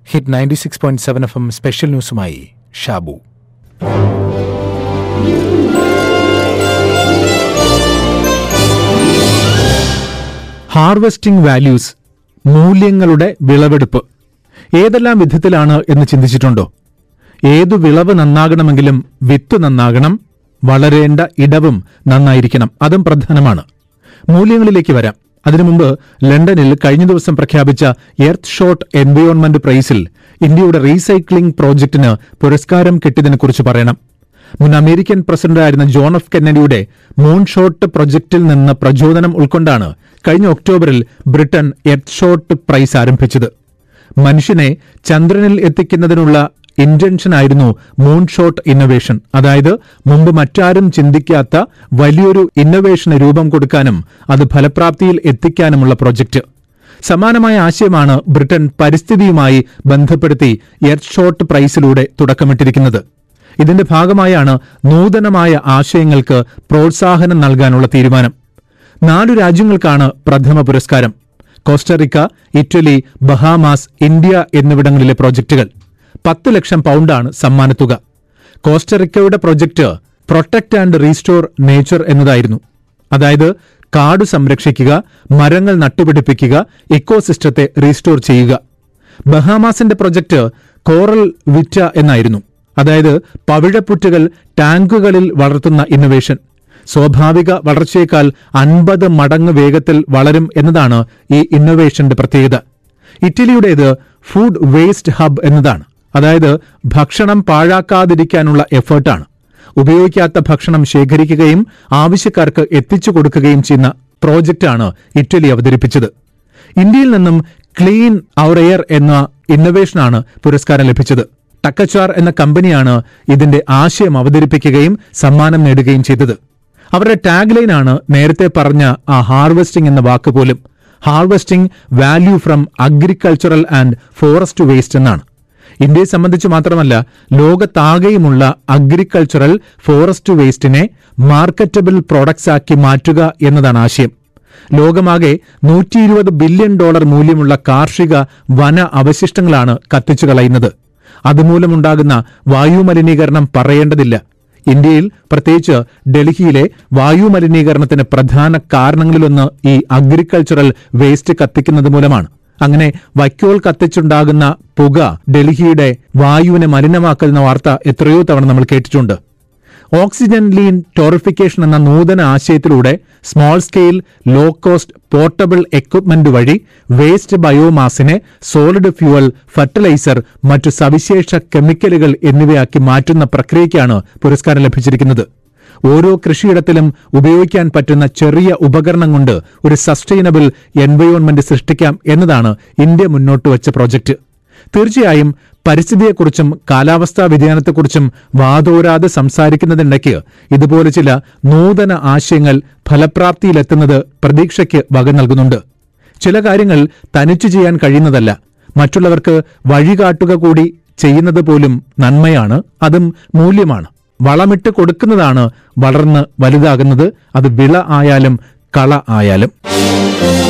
hit ninety six point seven F M special ന്യൂസുമായി Shabu harvesting values മൂല്യങ്ങളുടെ വിളവെടുപ്പ് ഏതെല്ലാം വിധത്തിലാണ് എന്ന് ചിന്തിച്ചിട്ടുണ്ടോ ഏതു വിളവ് നന്നാകണമെങ്കിലും വിത്ത് നന്നാകണം വളരേണ്ട ഇടവും നന്നായിരിക്കണം അതും പ്രധാനമാണ് മൂല്യങ്ങളിലേക്ക് വരാം അതിനു മുമ്പ് ലണ്ടനിൽ കഴിഞ്ഞ ദിവസം പ്രഖ്യാപിച്ച എർത്ത് ഷോട്ട് എൻവയോൺമെന്റ് പ്രൈസിൽ ഇന്ത്യയുടെ റീസൈക്ലിംഗ് പ്രോജക്ടിന് പുരസ്കാരം കിട്ടിയതിനെക്കുറിച്ച് പറയണം മുൻ അമേരിക്കൻ പ്രസിഡന്റായിരുന്ന ജോൺ എഫ് കെന്നഡിയുടെ മൂൺഷോട്ട് പ്രൊജക്ടിൽ നിന്ന് പ്രചോദനം ഉൾക്കൊണ്ടാണ് കഴിഞ്ഞ ഒക്ടോബറിൽ ബ്രിട്ടൻ എർത്ത് ഷോട്ട് പ്രൈസ് ആരംഭിച്ചത് മനുഷ്യനെ ചന്ദ്രനിൽ എത്തിക്കുന്നതിനുള്ള ഇന്റൻഷനായിരുന്നു മൂൺഷോട്ട് ഇന്നൊവേഷൻ അതായത് മുമ്പ് മറ്റാരും ചിന്തിക്കാത്ത വലിയൊരു ഇന്നൊവേഷന് രൂപം കൊടുക്കാനും അത് ഫലപ്രാപ്തിയിൽ എത്തിക്കാനുമുള്ള പ്രൊജക്ട് സമാനമായ ആശയമാണ് ബ്രിട്ടൻ പരിസ്ഥിതിയുമായി ബന്ധപ്പെടുത്തി എർത്ത് ഷോട്ട് പ്രൈസിലൂടെ തുടക്കമിട്ടിരിക്കുന്നത് ഇതിന്റെ ഭാഗമായാണ് നൂതനമായ ആശയങ്ങൾക്ക് പ്രോത്സാഹനം നൽകാനുള്ള തീരുമാനം നാലു രാജ്യങ്ങൾക്കാണ് പ്രഥമ പുരസ്കാരം കോസ്റ്ററിക്ക ഇറ്റലി ബഹാമാസ് ഇന്ത്യ എന്നിവിടങ്ങളിലെ പ്രോജക്റ്റുകൾ പത്ത് ലക്ഷം പൗണ്ടാണ് സമ്മാനത്തുക കോസ്റ്ററിക്കയുടെ project protect and restore nature എന്നതായിരുന്നു അതായത് കാട് സംരക്ഷിക്കുക മരങ്ങൾ നട്ടുപിടിപ്പിക്കുക ഇക്കോസിസ്റ്റത്തെ റീസ്റ്റോർ ചെയ്യുക ബഹാമാസിന്റെ പ്രൊജക്ട് കോറൽ വിറ്റ എന്നായിരുന്നു അതായത് പവിഴപ്പുറ്റുകൾ ടാങ്കുകളിൽ വളർത്തുന്ന ഇന്നൊവേഷൻ സ്വാഭാവിക വളർച്ചയേക്കാൾ അൻപത് മടങ്ങ് വേഗത്തിൽ വളരും എന്നതാണ് ഈ ഇന്നൊവേഷന്റെ പ്രത്യേകത ഇറ്റലിയുടേത് ഫുഡ് വേസ്റ്റ് ഹബ് എന്നതാണ് അതായത് ഭക്ഷണം പാഴാക്കാതിരിക്കാനുള്ള എഫേർട്ടാണ് ഉപയോഗിക്കാത്ത ഭക്ഷണം ശേഖരിക്കുകയും ആവശ്യക്കാർക്ക് എത്തിച്ചു കൊടുക്കുകയും ചെയ്യുന്ന പ്രോജക്റ്റാണ് ഇറ്റലി അവതരിപ്പിച്ചത് ഇന്ത്യയിൽ നിന്നും ക്ലീൻ അവർ എയർ എന്ന ഇന്നൊവേഷനാണ് പുരസ്കാരം ലഭിച്ചത് ടക്കച്ചാർ എന്ന കമ്പനിയാണ് ഇതിന്റെ ആശയം അവതരിപ്പിക്കുകയും സമ്മാനം നേടുകയും ചെയ്തത് അവരുടെ ടാഗ് ലൈനാണ് നേരത്തെ പറഞ്ഞ ആ ഹാർവെസ്റ്റിംഗ് എന്ന വാക്ക് പോലും harvesting value from agricultural and forest waste എന്നാണ് ഇന്ത്യയെ സംബന്ധിച്ച് മാത്രമല്ല ലോകത്താകെയുമുള്ള അഗ്രികൾച്ചറൽ ഫോറസ്റ്റ് വേസ്റ്റിനെ മാർക്കറ്റബിൾ പ്രോഡക്ട്സ് ആക്കി മാറ്റുക എന്നതാണ് ആശയം ലോകമാകെ നൂറ്റി ഇരുപത് ബില്യൺ ഡോളർ മൂല്യമുള്ള കാർഷിക വന അവശിഷ്ടങ്ങളാണ് കത്തിച്ചു കളയുന്നത് അതുമൂലമുണ്ടാകുന്ന വായുമലിനീകരണം പറയേണ്ടതില്ല ഇന്ത്യയിൽ പ്രത്യേകിച്ച് ഡൽഹിയിലെ വായു മലിനീകരണത്തിന് പ്രധാന കാരണങ്ങളിലൊന്ന് ഈ അഗ്രികൾച്ചറൽ വേസ്റ്റ് കത്തിക്കുന്നത് മൂലമാണ് അങ്ങനെ വൈക്കോൽ കത്തിച്ചുണ്ടാകുന്ന പുക ഡൽഹിയുടെ വായുവിനെ മലിനമാക്കുന്ന വാർത്ത എത്രയോ തവണ നമ്മൾ കേട്ടിട്ടുണ്ട് ഓക്സിജൻ ലീൻ ടോറിഫിക്കേഷൻ എന്ന നൂതന ആശയത്തിലൂടെ small scale low cost portable equipment വഴി വേസ്റ്റ് ബയോമാസിനെ സോളിഡ് ഫ്യൂവൽ ഫെർട്ടിലൈസർ മറ്റു സവിശേഷ കെമിക്കലുകൾ എന്നിവയാക്കി മാറ്റുന്ന പ്രക്രിയയ്ക്കാണ് പുരസ്കാരം ലഭിച്ചിരിക്കുന്നത് ഓരോ കൃഷിയിടത്തിലും ഉപയോഗിക്കാൻ പറ്റുന്ന ചെറിയ ഉപകരണം കൊണ്ട് ഒരു സസ്റ്റൈനബിൾ എൻവയോൺമെന്റ് സൃഷ്ടിക്കാം എന്നതാണ് ഇന്ത്യ മുന്നോട്ട് വച്ച പ്രോജക്റ്റ് തീർച്ചയായും പരിസ്ഥിതിയെക്കുറിച്ചും കാലാവസ്ഥാ വ്യതിയാനത്തെക്കുറിച്ചും വാതോരാതെ സംസാരിക്കുന്നതിനിടയ്ക്ക് ഇതുപോലെ ചില നൂതന ആശയങ്ങൾ ഫലപ്രാപ്തിയിലെത്തുന്നത് പ്രതീക്ഷയ്ക്ക് വക നൽകുന്നുണ്ട് ചില കാര്യങ്ങൾ തനിച്ചു ചെയ്യാൻ കഴിയുന്നതല്ല മറ്റുള്ളവർക്ക് വഴികാട്ടുക കൂടി ചെയ്യുന്നത് പോലും നന്മയാണ് അതും മൂല്യമാണ് വളമിട്ട് കൊടുക്കുന്നതാണ് വളർന്ന് വലുതാകുന്നത് അത് വിള ആയാലും കള ആയാലും